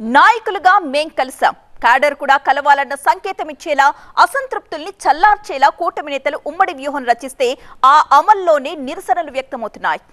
నాయకులుగా మేం కలిసాం క్యాడర్ కూడా కలవాలన్న సంకేతం ఇచ్చేలా అసంతృప్తుల్ని చల్లార్చేలా కూటమి నేతలు ఉమ్మడి వ్యూహం రచిస్తే ఆ అమల్లోనే నిరసనలు వ్యక్తమవుతున్నాయి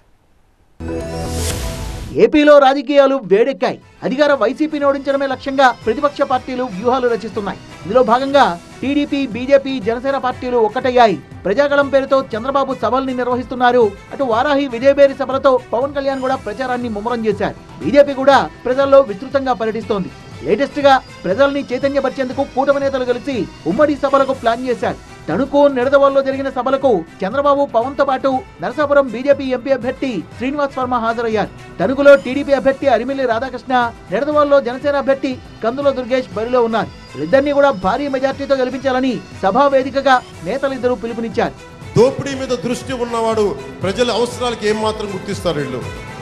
ఏపీలో రాజకీయాలు వేడెక్కాయి అధికార వైసీపీని ఓడించడమే లక్ష్యంగా ప్రతిపక్ష పార్టీలు వ్యూహాలు రచిస్తున్నాయి ఇందులో భాగంగా టీడీపీ బీజేపీ జనసేన పార్టీలు ఒక్కటయ్యాయి ప్రజాగళం పేరుతో చంద్రబాబు సభల్ని నిర్వహిస్తున్నారు అటు వారాహి విజయబేరి సభలతో పవన్ కళ్యాణ్ కూడా ప్రచారాన్ని ముమ్మరం చేశారు బీజేపీ కూడా ప్రజల్లో విస్తృతంగా పర్యటిస్తోంది లేటెస్ట్ గా ప్రజల్ని చైతన్యపరిచేందుకు కూటమి నేతలు కలిసి ఉమ్మడి సభలకు ప్లాన్ చేశారు తణుకు నిడదవల్లో జరిగిన సభలకు చంద్రబాబు పవన్ తో పాటు నరసాపురం బీజేపీ ఎంపీ అభ్యర్థి శ్రీనివాస్ వర్మ హాజరయ్యారు తణుకులో టీడీపీ అభ్యర్థి అరిమిల్లి రాధాకృష్ణ నిడదవల్లో జనసేన అభ్యర్థి కందుల దుర్గేష్ బరిలో ఉన్నారు వీళ్ళిద్దరినీ కూడా భారీ మెజార్టీతో గెలిపించాలని సభా వేదికగా నేతలిద్దరూ పిలుపునిచ్చారు దోపిడీ మీద దృష్టి ఉన్నవాడు ప్రజల అవసరాలకు ఏమాత్రం గుర్తిస్తారు వీళ్ళు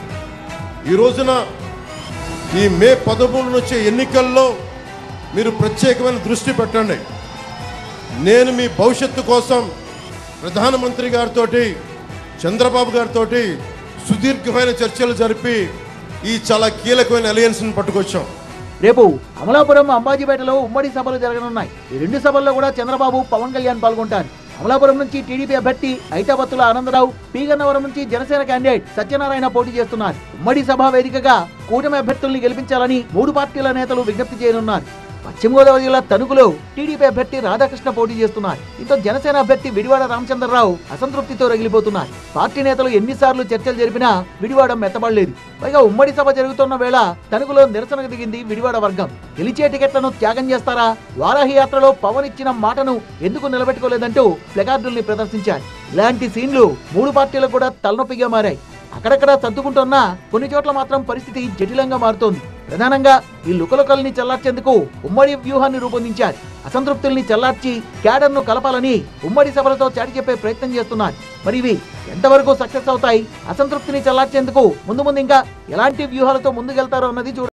ఈ రోజున ఈ మే పదమూడు వచ్చే ఎన్నికల్లో మీరు ప్రత్యేకమైన దృష్టి పెట్టండి నేను మీ భవిష్యత్తు కోసం ప్రధానమంత్రి గారితో చంద్రబాబు గారితో సుదీర్ఘమైన చర్చలు జరిపి ఈ చాలా కీలకమైన అలయన్స్ని పట్టుకొచ్చాం రేపు అమలాపురం అంబాజీపేటలో ఉమ్మడి సభలు జరగనున్నాయి ఈ రెండు సభల్లో కూడా చంద్రబాబు పవన్ కళ్యాణ్ పాల్గొంటారు అమలాపురం నుంచి టీడీపీ అభ్యర్థి ఐటాబత్తుల ఆనందరావు పీగన్నవరం నుంచి జనసేన క్యాండిడేట్ సత్యనారాయణ పోటీ చేస్తున్నారు ఉమ్మడి సభ వేదికగా కూటమి అభ్యర్థుల్ని గెలిపించాలని మూడు పార్టీల నేతలు విజ్ఞప్తి చేయనున్నారు పశ్చిమ గోదావరి జిల్లా తణుకులో టీడీపీ అభ్యర్థి రాధాకృష్ణ పోటీ చేస్తున్నారు దీంతో జనసేన అభ్యర్థి విడివాడ రామచంద్రరావు అసంతృప్తితో రగిలిపోతున్నారు పార్టీ నేతలు ఎన్నిసార్లు చర్చలు జరిపినా విడివాడ మెత్తబడలేదు పైగా ఉమ్మడి సభ జరుగుతున్న వేళ తణుకులో నిరసనకు దిగింది విడివాడ వర్గం గెలిచే టికెట్లను త్యాగం చేస్తారా వారాహి యాత్రలో పవన్ ఇచ్చిన మాటను ఎందుకు నిలబెట్టుకోలేదంటూ ప్లకార్డుల్ని ప్రదర్శించారు ఇలాంటి సీన్లు మూడు పార్టీలకు కూడా తలనొప్పిగా మారాయి అక్కడక్కడ సర్దుకుంటున్నా కొన్ని చోట్ల మాత్రం పరిస్థితి జటిలంగా మారుతోంది ప్రధానంగా ఈ లుకలుకల్ని చల్లార్చేందుకు ఉమ్మడి వ్యూహాన్ని రూపొందించారు అసంతృప్తుల్ని చల్లార్చి క్యాడర్ను కలపాలని ఉమ్మడి సభలతో చాటి చెప్పే ప్రయత్నం చేస్తున్నారు మరి ఇవి ఎంతవరకు సక్సెస్ అవుతాయి అసంతృప్తిని చల్లార్చేందుకు ముందు ముందు ఇంకా ఎలాంటి వ్యూహాలతో ముందుకెళ్తారో అన్నది చూడ